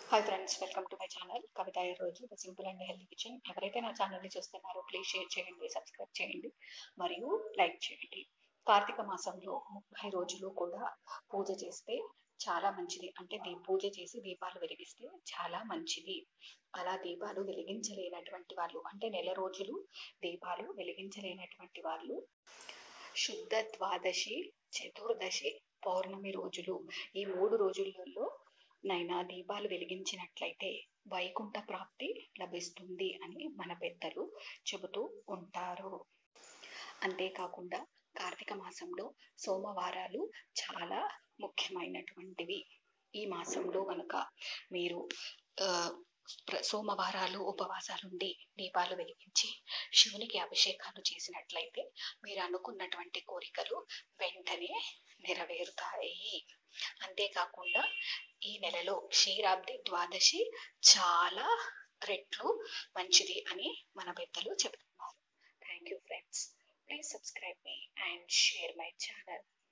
hi friends welcome to my channel Kavitha ఈ రోజు the simple and healthy kitchen ఎవరైతే నా ఛానల్ని చూస్తున్నారో ప్లీజ్ షేర్ చేయండి సబ్స్క్రైబ్ చేయండి మరియు లైక్ చేయండి కార్తీక మాసంలో ముప్పై రోజులు కూడా పూజ చేస్తే చాలా మంచిది అంటే దీ పూజ చేసి దీపాలు వెలిగిస్తే చాలా మంచిది అలా దీపాలు వెలిగించలేనటువంటి వాళ్ళు అంటే నెల రోజులు దీపాలు వెలిగించలేనటువంటి వాళ్ళు శుద్ధ ద్వాదశి చతుర్దశి పౌర్ణమి రోజులు ఈ మూడు రోజులలో నైనా దీపాలు వెలిగించినట్లయితే వైకుంఠ ప్రాప్తి లభిస్తుంది అని మన పెద్దలు చెబుతూ ఉంటారు అంతేకాకుండా కార్తీక మాసంలో సోమవారాలు చాలా ముఖ్యమైనటువంటివి ఈ మాసంలో కనుక మీరు ఆ, ప్ర- సోమవారాలు ఉపవాసాలుండి దీపాలు వెలిగించి శివునికి అభిషేకాలు చేసినట్లయితే మీరు అనుకున్నటువంటి కోరికలు వెంటనే నెరవేరుతాయి అంతేకాకుండా ఈ నెలలో క్షీరాబ్ది ద్వాదశి చాలా రెట్లు మంచిది అని మన పెద్దలు చెబుతున్నారు thank you friends please subscribe మీ అండ్ షేర్ మై ఛానల్